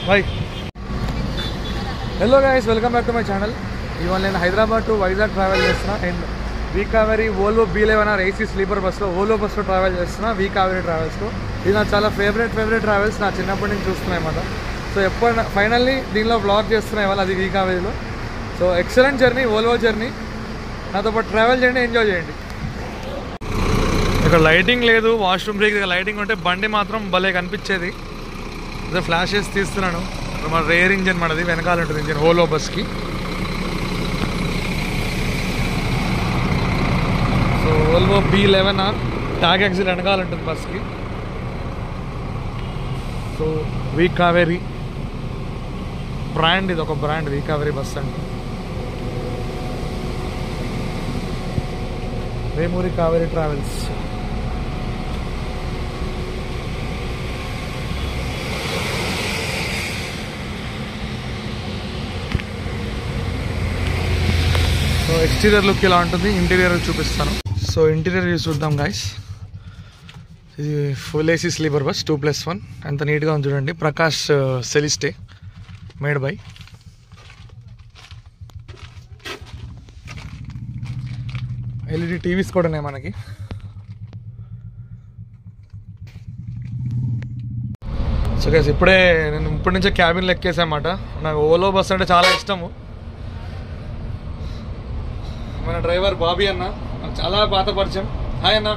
bye hello guys welcome back to my channel ఇవాళ నేను Hyderabad to Vizag travel చేస్తున్నా and V Kaveri Volvo B eleven R AC sleeper బస్లో Volvo బస్లో travel చేస్తున్నా we Kaveri ట్రావెల్స్లో ఇది నా చాలా ఫేవరెట్ ఫేవరెట్ ట్రావెల్స్ నా చిన్నప్పటి నుంచి చూస్తున్నాయి అన్నమాట సో ఎప్పుడు ఫైనల్లీ దీనిలో బ్లాగ్ చేస్తున్నాయి వాళ్ళు అది వీ కావేరీలో so excellent journey Volvo journey నాతో పాటు ట్రావెల్ చేయండి ఎంజాయ్ చేయండి ఇక్కడ లైటింగ్ లేదు వాష్రూమ్ బ్రేక్ దగ్గర లైటింగ్ ఉంటే బండి మాత్రం భలే కనిపించేది అదే ఫ్లాషెస్ తీస్తున్నాను మన రేర్ ఇంజన్ మనది వెనకాల ఉంటుంది ఇంజన్ ఓలో బస్కి so Volvo B eleven R tag axle వెనకాల ఉంటుంది బస్కి సో వీ కావేరీ బ్రాండ్ ఇది ఒక బ్రాండ్ వీ కావేరీ బస్ అండి Vemuri Kaveri travels so exterior look ఇలా ఉంటుంది ఇంటీరియర్ చూపిస్తాను సో ఇంటీరియర్ వ్యూ చూద్దాం గాయస్ ఇది full AC sleeper bus two plus one ఎంత నీట్గా ఉంది చూడండి Prakash Celeste made by LED TVs కూడా ఉన్నాయి మనకి సో గైస్ ఇప్పుడే నేను ఇప్పటి నుంచే క్యాబిన్లో ఎక్కేసామాట నాకు ఓలో బస్ అంటే చాలా ఇష్టము మన డ్రైవర్ బాబీ అన్న నాకు చాలా పాత పరిచయం హాయ్ అన్న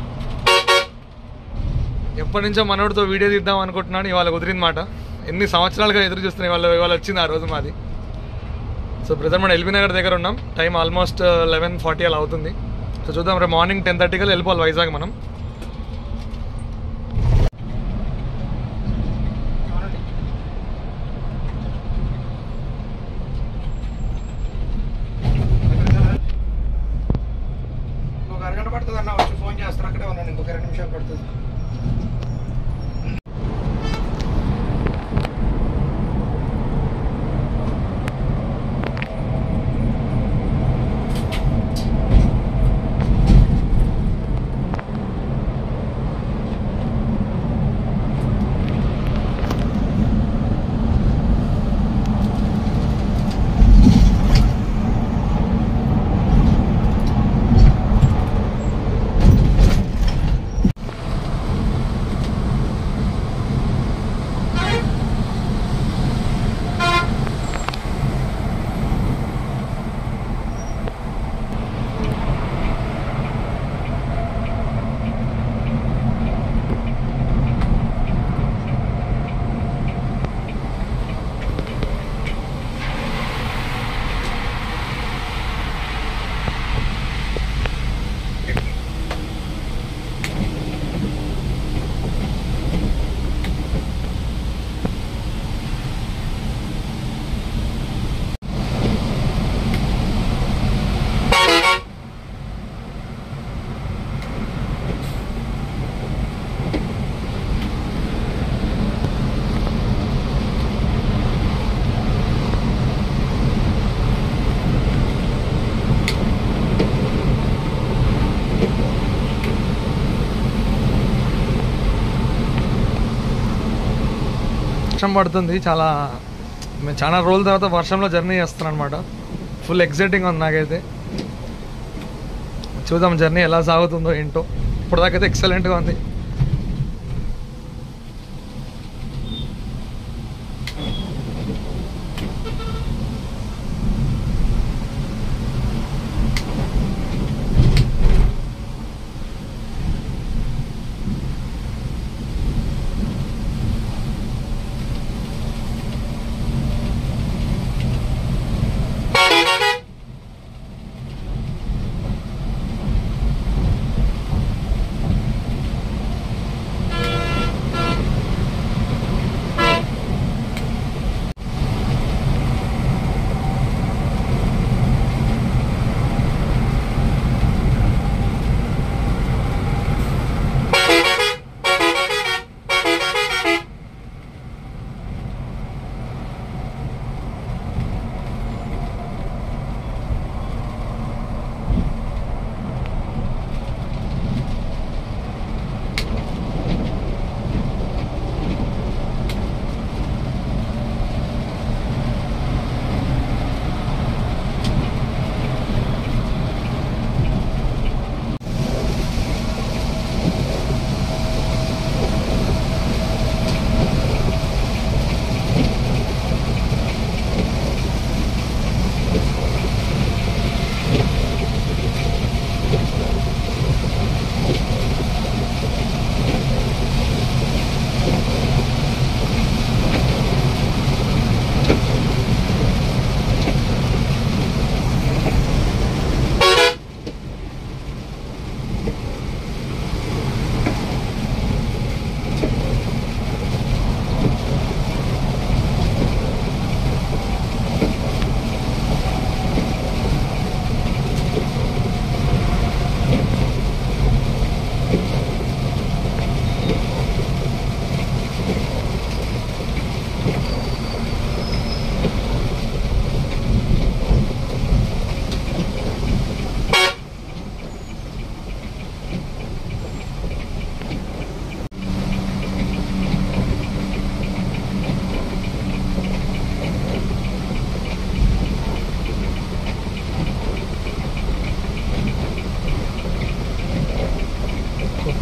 ఎప్పటి నుంచో మనోడితో వీడియో తీద్దాం అనుకుంటున్నాను ఇవాళ కుదిరింది మాట ఎన్ని సంవత్సరాలుగా ఎదురు చూస్తున్నాయి ఇవాళ ఇవాళ వచ్చింది ఆ రోజు మాది సో ప్రజెంట్ మనం ఎల్బీ నగర్ దగ్గర ఉన్నాం టైం ఆల్మోస్ట్ లెవెన్ ఫార్టీ అలా అవుతుంది సో చూద్దాం రేపు మార్నింగ్ టెన్ థర్టీకి వెళ్ళిపోవాలి వైజాగ్ మనం ఒక అరగంట పడుతుంది అన్న వచ్చి ఫోన్ చేస్తాను అక్కడే ఉన్నాను ఇంకొక రెండు నిమిషాలు పడుతుంది వర్షం పడుతుంది చాలా మేము చాలా రోజుల తర్వాత వర్షంలో జర్నీ చేస్తున్నాను అనమాట ఫుల్ ఎక్సైటింగ్ ఉంది నాకైతే చూద్దాం జర్నీ ఎలా సాగుతుందో ఏంటో ఇప్పుడు దాకైతే ఎక్సలెంట్గా ఉంది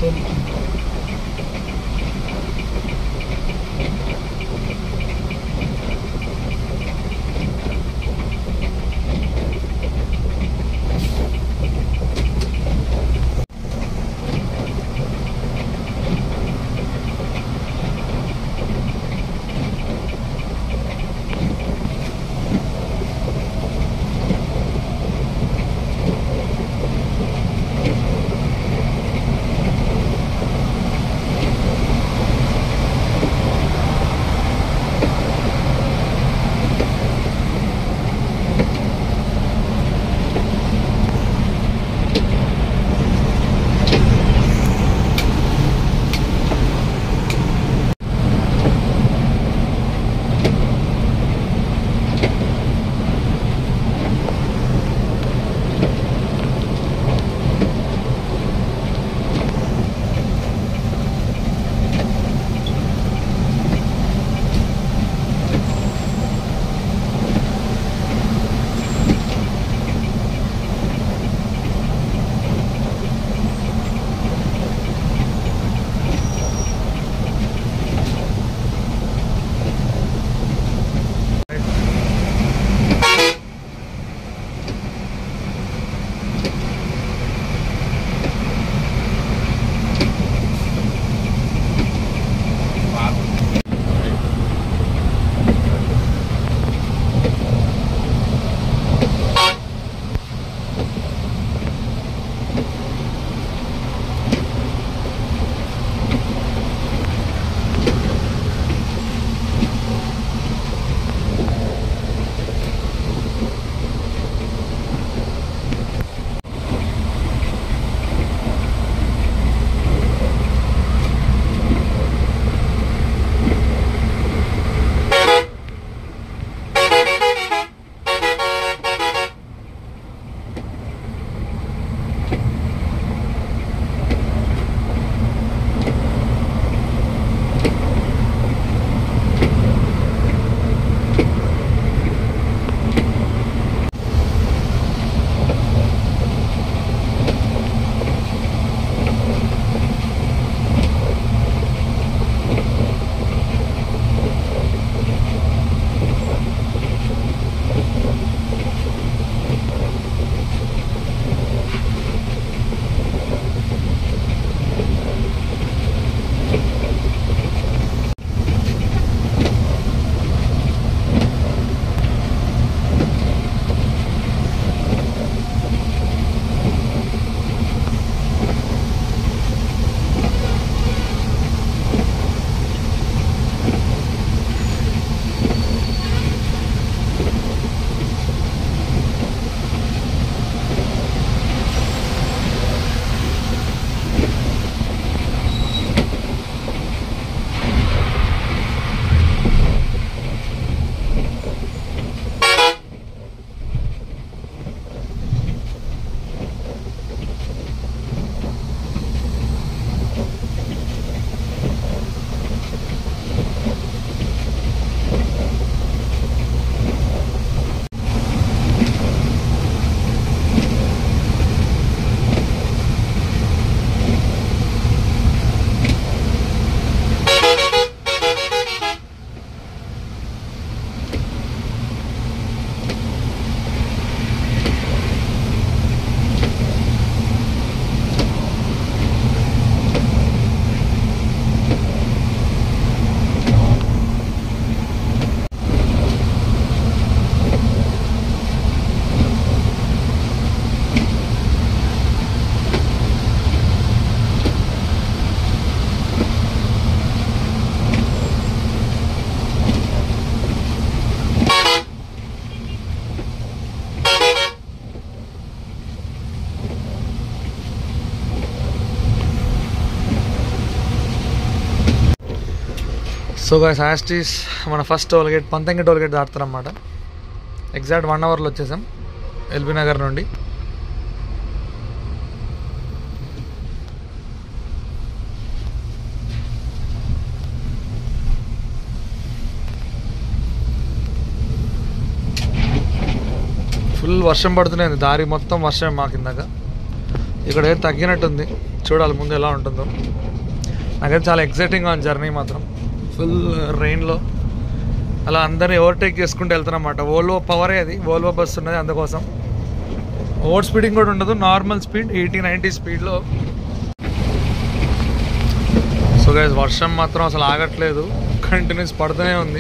సో గాయస్ యాస్టీస్ మన first toll gate Panthangi toll gate దాటుతారన్నమాట ఎగ్జాక్ట్ వన్ అవర్లో వచ్చేసాం ఎల్బీ నగర్ నుండి ఫుల్ వర్షం పడుతున్నాయి దారి మొత్తం వర్షం మా కిందక ఇక్కడ ఏం తగ్గినట్టుంది చూడాలి ముందు ఎలా ఉంటుందో నాకైతే చాలా ఎక్సైటింగ్గా ఉంది జర్నీ మాత్రం ఫుల్ రెయిన్లో అలా అందరిని ఓవర్టేక్ చేసుకుంటూ వెళ్తున్నమాట ఓల్వో పవరే అది ఓల్వో బస్ ఉన్నది అందుకోసం ఓవర్ స్పీడింగ్ కూడా ఉండదు నార్మల్ స్పీడ్ ఎయిటీ నైంటీ స్పీడ్లో సో గైస్ వర్షం మాత్రం అసలు ఆగట్లేదు కంటిన్యూస్ పడుతూనే ఉంది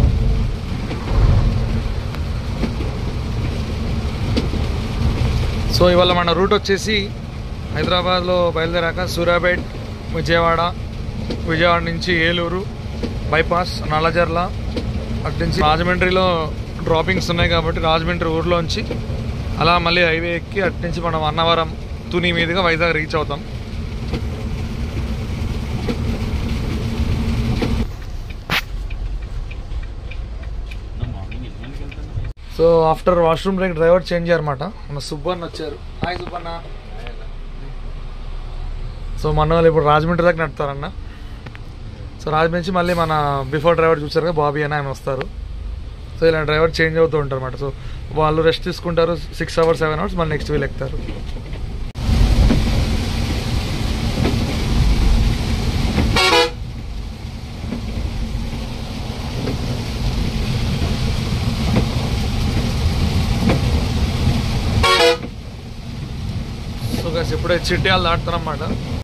సో ఇవాళ మన రూట్ వచ్చేసి హైదరాబాద్లో బయలుదేరాక సూర్యాపేట్ విజయవాడ విజయవాడ నుంచి ఏలూరు బైపాస్ నల్లజర్ల అటు నుంచి రాజమండ్రిలో డ్రాపింగ్స్ ఉన్నాయి కాబట్టి రాజమండ్రి ఊర్లోంచి అలా మళ్ళీ హైవే ఎక్కి అటు నుంచి మనం అన్నవరం తుని మీదుగా వైజాగ్ రీచ్ అవుతాం so after washroom break driver change అనమాట మన సుబ్బన్న వచ్చారు హాయ్ సుబ్బన్న సో మన వాళ్ళు ఇప్పుడు రాజమండ్రి దాకా నడుపుతారన్న సో రాజమండ్రి నుంచి మళ్ళీ మన బిఫోర్ డ్రైవర్ చూసారు కదా బాబీ అని ఆయన వస్తారు సో ఇలా డ్రైవర్ చేంజ్ అవుతూ ఉంటారు అనమాట సో వాళ్ళు రెస్ట్ తీసుకుంటారు సిక్స్ అవర్స్ సెవెన్ అవర్స్ మళ్ళీ నెక్స్ట్ వీల్ ఎక్కుతారు సో గైస్ ఇప్పుడే చిట్యాలు దాటుతారన్నమాట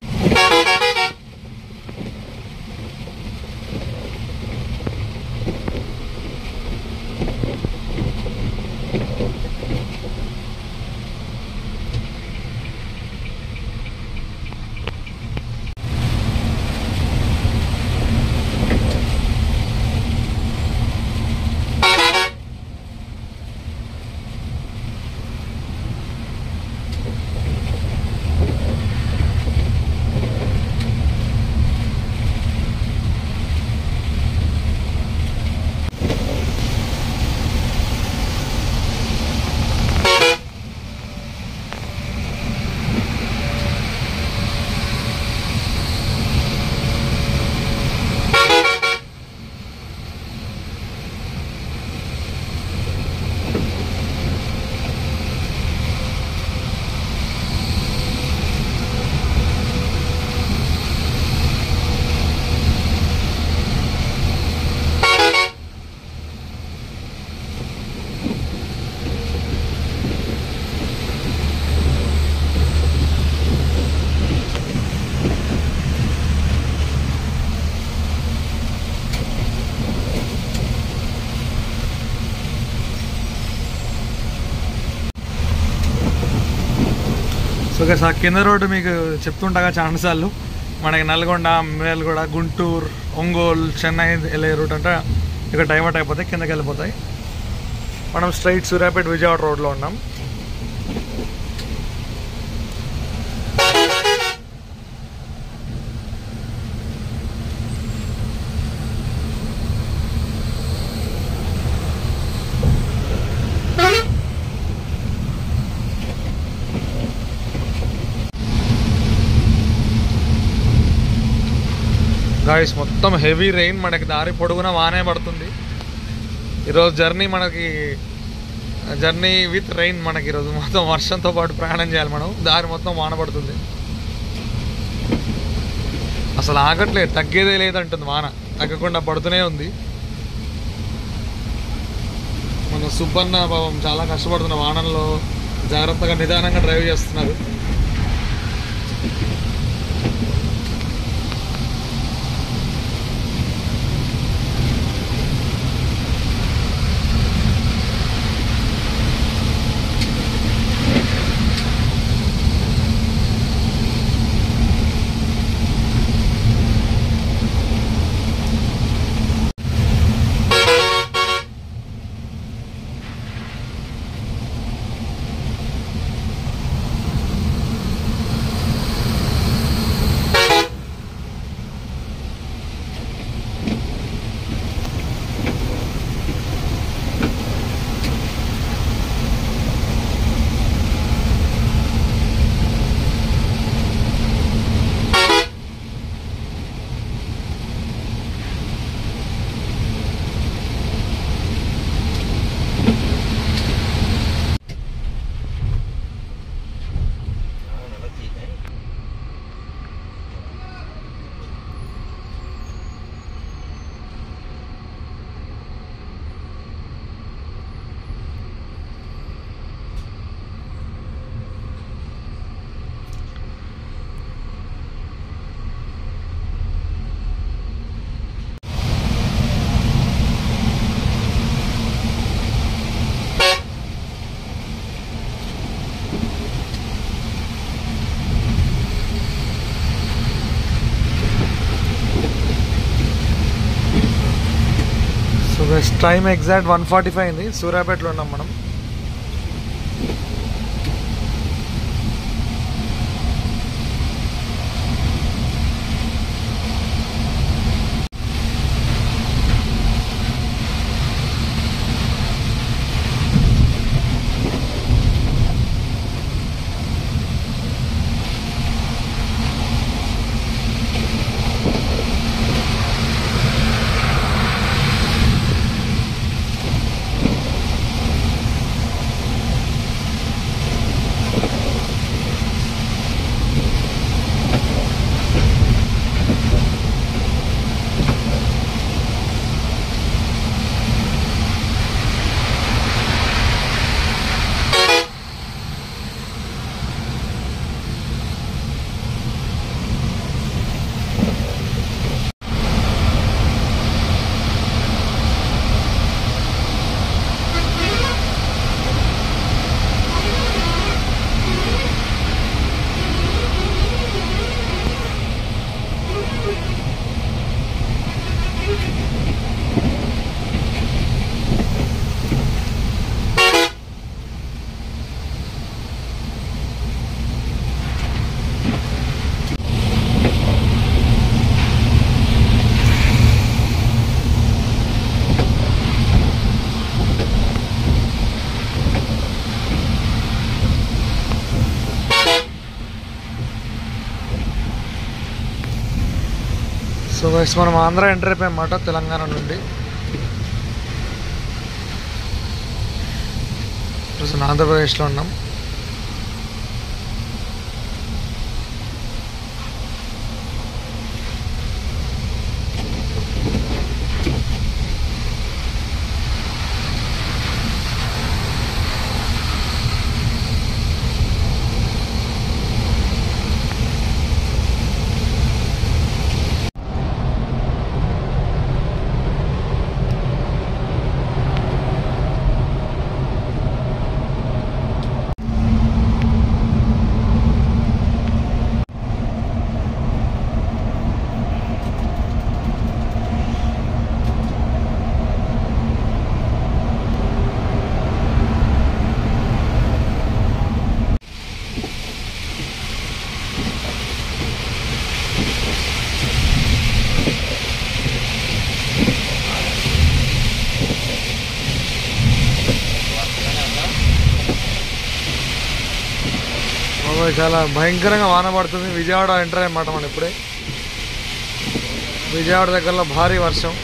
సో గైస్ ఆ కింద రోడ్డు మీకు చెప్తుండగా చాలాసార్లు మనకి నల్గొండ మేల్గూడ గుంటూరు ఒంగోలు చెన్నై వెళ్ళే రూట్ అంటే ఇక డైవర్ట్ అయిపోతాయి కిందకి వెళ్ళిపోతాయి మనం స్ట్రైట్ సూర్యాపేట విజయవాడ రోడ్లో ఉన్నాం గాయస్ మొత్తం హెవీ రెయిన్ మనకి దారి పొడుగున వానే పడుతుంది ఈరోజు జర్నీ మనకి జర్నీ విత్ రెయిన్ మనకి ఈరోజు మొత్తం వర్షంతో పాటు ప్రయాణం చేయాలి మనం దారి మొత్తం వాన పడుతుంది అసలు ఆగట్లేదు తగ్గేదే లేదంటుంది వాన తగ్గకుండా పడుతూనే ఉంది మన సుబ్బన్న పాపం చాలా కష్టపడుతున్న వానల్లో జాగ్రత్తగా నిదానంగా డ్రైవ్ చేస్తున్నారు guys time exact one forty five అయింది సూర్యాపేటలో ఉన్నాం మనం సో గైస్ మనం ఆంధ్ర ఎంటర్ అయిపోయామాట తెలంగాణ నుండి ప్రస్తుతం ఆంధ్రప్రదేశ్లో ఉన్నాం బాబాయ్ చాలా భయంకరంగా వాన పడుతుంది విజయవాడ ఎంటర్ అయ్యమాట మనం ఇప్పుడే విజయవాడ దగ్గరలో భారీ వర్షం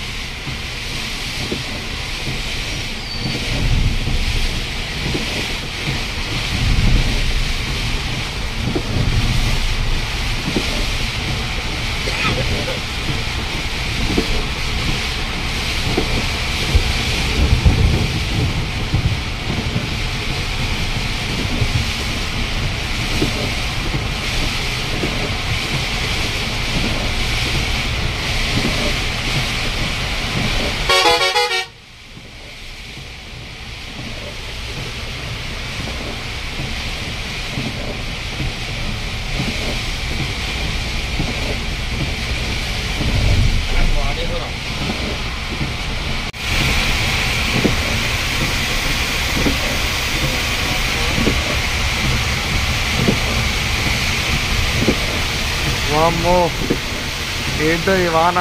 వామ్మో ఏంటో ఈ వాన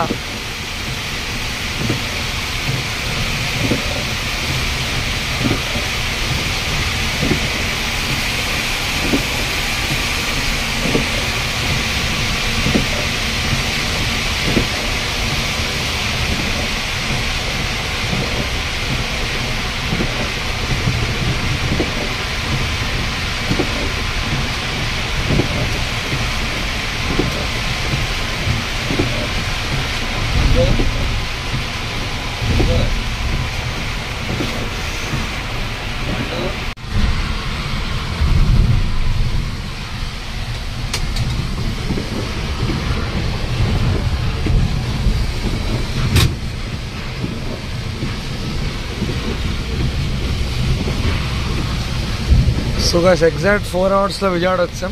సో గాస్ ఎగ్జాక్ట్ ఫోర్ అవర్స్లో విజయవాడ వచ్చాం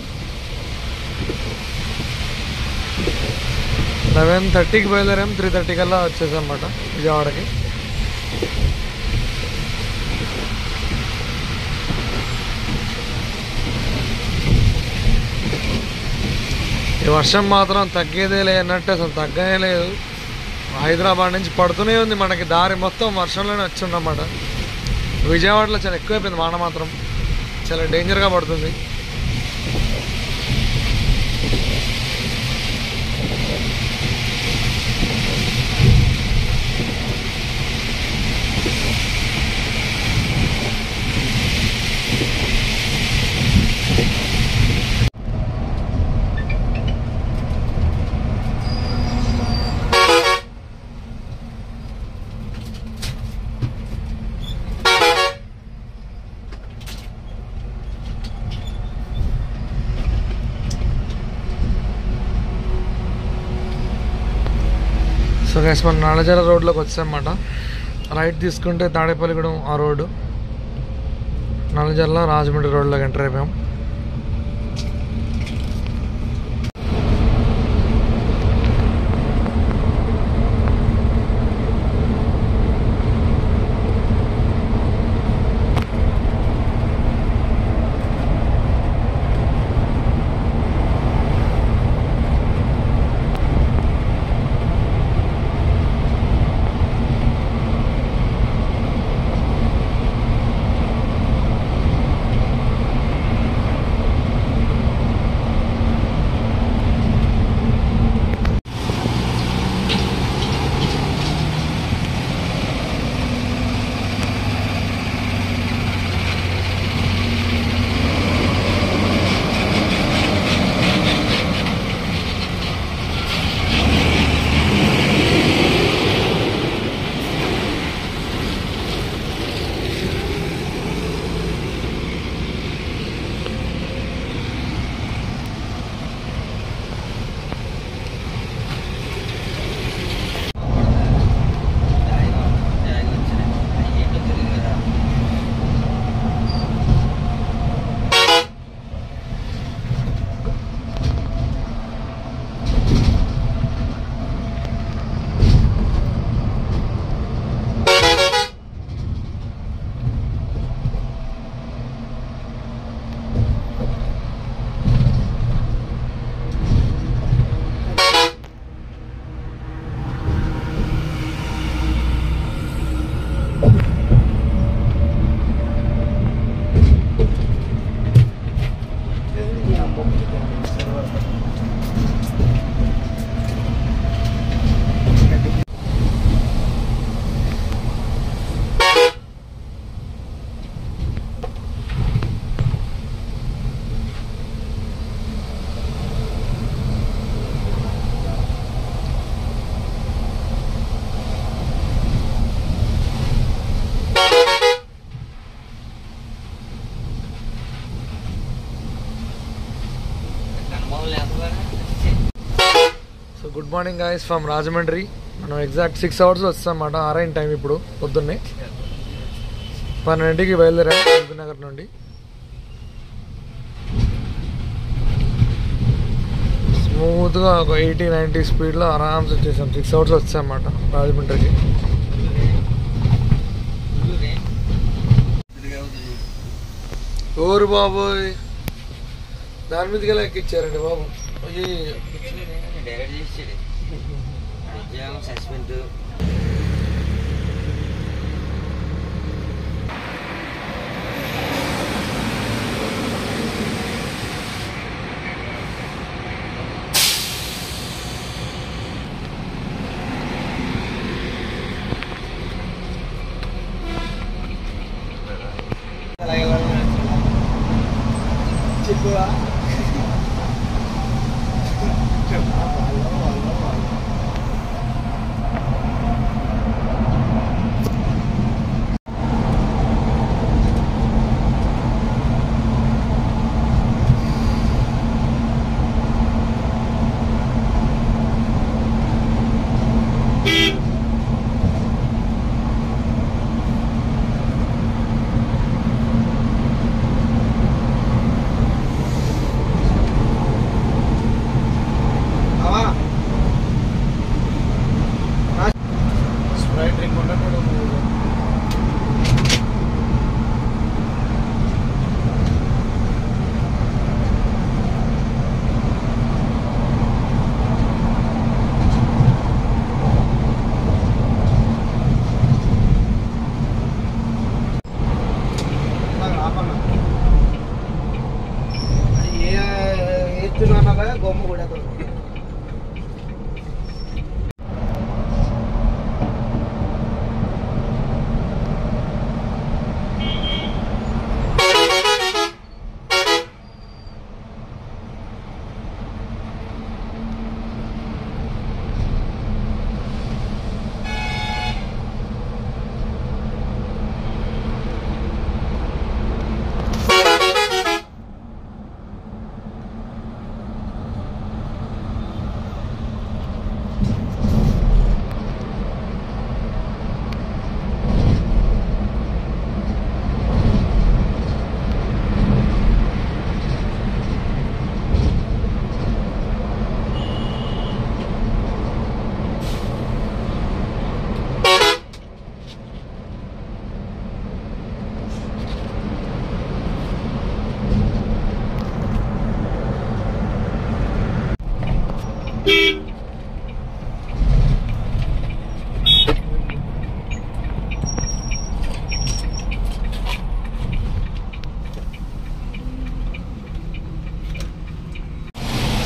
లెవెన్ థర్టీకి బయలుదేరాం త్రీ థర్టీ కల్లా వచ్చేసాం అన్నమాట విజయవాడకి ఈ వర్షం మాత్రం తగ్గేదే లేనట్టు అసలు తగ్గనే లేదు హైదరాబాద్ నుంచి పడుతూనే ఉంది మనకి దారి మొత్తం వర్షంలోనే వచ్చిందన్నమాట విజయవాడలో చాలా ఎక్కువైపోయింది వాన మాత్రం చాలా డేంజర్గా పడుతుంది సో గైస్ మన నాలజర రోడ్లోకి వచ్చామన్నమాట రైట్ తీసుకుంటే తాడేపల్లిగూడెం ఆ రోడ్డు నల్లజర్ల రాజమండ్రి రోడ్లోకి ఎంటర్ అయిపోయాం so good morning guys from Rajahmundry మనం ఎగ్జాక్ట్ సిక్స్ అవర్స్ వస్తామన్నమాట ఆరైన్ టైం ఇప్పుడు పొద్దున్నే పన్నెండింటికి బయలుదేరాం ఎల్బీ నగర్ నుండి స్మూత్గా ఒక ఎయిటీ నైంటీ స్పీడ్లో ఆరామ్స్ వచ్చేసాం సిక్స్ అవర్స్ వచ్చామన్నమాట రాజమండ్రికి ఓరు బాబోయ్ దాని మీదకి ఎలా ఎక్కిచ్చారండి బాబు అయ్యో డైరెక్ట్ చేసాడు ఉద్యోగం సస్పెండ్ చిక్కువా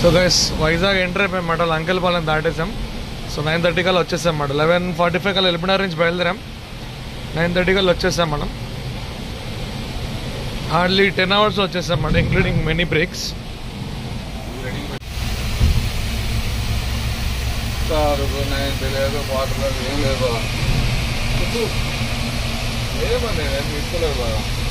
సో గైస్ వైజాగ్ ఎంటర్ అయిపోయామాట లంకెలపాలెం దాటేసాం సో నైన్ థర్టీ కల్లా వచ్చేసాం అన్నమాట లెవెన్ ఫార్టీ ఫైవ్ కల్లా ఎల్బినార్ నుంచి బయలుదేరాం నైన్ థర్టీ కల్లా వచ్చేసాం మనం హార్డ్లీ టెన్ అవర్స్ వచ్చేసాం అన్నమాట ఇంక్లూడింగ్ మెనీ బ్రేక్స్ లేదు వాటర్ ఏం లేదు ఏమన్నా నేను తీసుకోలేదు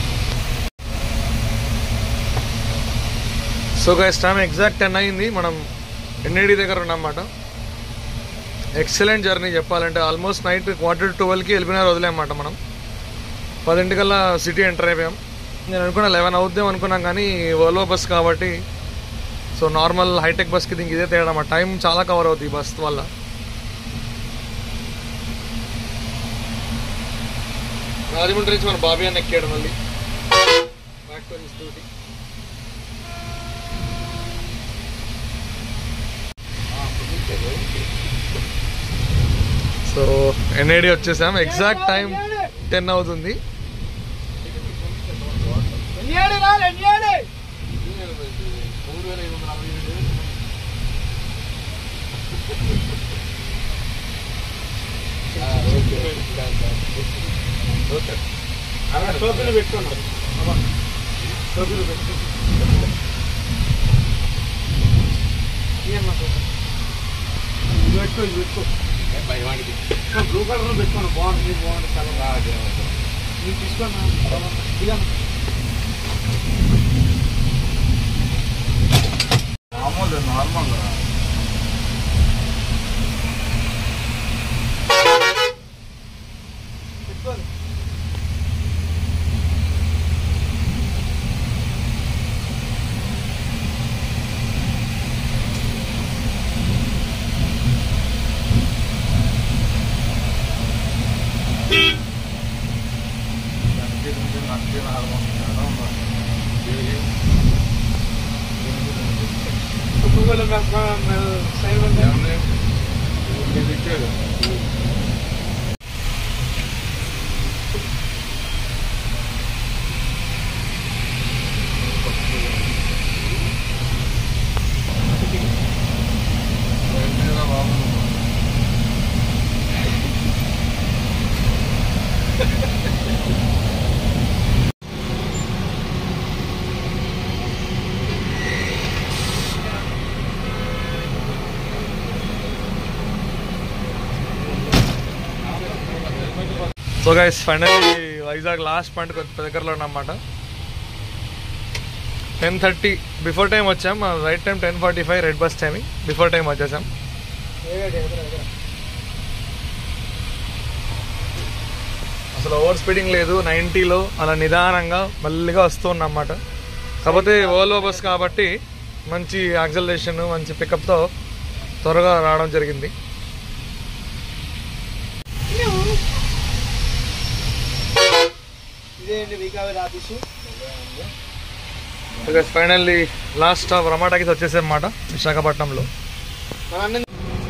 so guys time exact ten అయింది మనం ఎన్ఏడి దగ్గర ఉన్నమాట ఎక్సలెంట్ జర్నీ చెప్పాలంటే ఆల్మోస్ట్ నైట్ క్వార్టర్ ట్వెల్వ్కి వెళ్ళిపోయినారు వదిలేమాట మనం పదింటికల్లా సిటీ ఎంటర్ అయిపోయాం నేను అనుకున్నా లెవెన్ అవుద్దాం అనుకున్నాం కానీ ఓలో బస్ కాబట్టి సో నార్మల్ హైటెక్ బస్కి దీనికి ఇదే తేడా మా టైం చాలా కవర్ అవుతుంది ఈ బస్ వల్ల రాజమండ్రి నుంచి మన బాబీ అన్న ఎక్కాడు మళ్ళీ back to his duty so NID వచ్చేసాం ఎగ్జాక్ట్ టైం టెన్ అవుతుంది టోపీలు పెట్టుకున్నాం టోపీలు పెట్టుకో ఇది పెట్టుకో ఇది పెట్టుకో బ్లూ కలర్ పెట్టుకోండి బాగుంటుంది బాగుంటుంది కలర్ మీరు తీసుకోండి ఇదమ్మా మామూలు నార్మల్ పెట్టుకోండి గూగుల్ సైడ్ ఉంది so guys finally Vizag last point కొంచెం దగ్గరలో ఉన్నమాట టెన్ థర్టీ బిఫోర్ టైం వచ్చాం right time ten forty five red bus timing before time వచ్చేసాం అసలు ఓవర్ స్పీడింగ్ లేదు నైంటీలో అలా నిదానంగా మల్లిగా వస్తూ ఉన్నమాట కాకపోతే ఓలో బస్ కాబట్టి మంచి యాక్సలరేషన్ మంచి పికప్తో త్వరగా రావడం జరిగింది ఇదేంటి వీకావేరి ఆఫీసు ఫైనల్లీ లాస్ట్ స్టాప్ రమాటాకి వచ్చేసామన్నమాట విశాఖపట్నంలో మన అన్న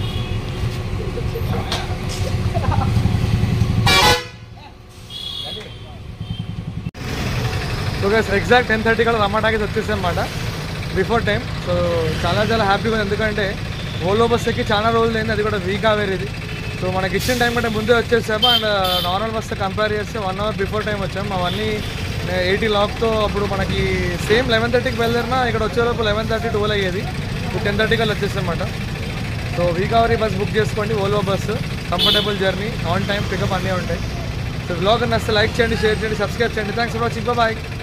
so guys exact ten thirty కల్లా రమాటాకి వచ్చేసామన్నమాట బిఫోర్ టైం సో చాలా చాలా హ్యాపీగా ఉంది ఎందుకంటే ఓలో బస్ ఎక్కి చాలా రోజులు అయింది అది కూడా వీక్ అవేరేది సో మనకి ఇచ్చిన టైం కంటే ముందే వచ్చేసాము అండ్ నార్మల్ బస్తో కంపేర్ చేస్తే వన్ అవర్ బిఫోర్ టైం వచ్చాము అవన్నీ ఎయిటీ లాక్తో అప్పుడు మనకి సేమ్ లెవెన్ థర్టీకి బయలుదేరినా ఇక్కడ వచ్చేలోపు లెవెన్ థర్టీ ట్వెల్వ్ అయ్యేది టెన్ థర్టీ కల్లా వచ్చేసామన్నమాట సో వీకావరీ బస్ బుక్ చేసుకోండి ఓలో bus comfortable journey on time pickup అన్నీ ఉంటాయి సో బ్లాగ్ నచ్చితే లైక్ చేయండి షేర్ చేయండి సబ్స్క్రైబ్ చేయండి థ్యాంక్స్ ఫర్ వాచింగ్ బాయ్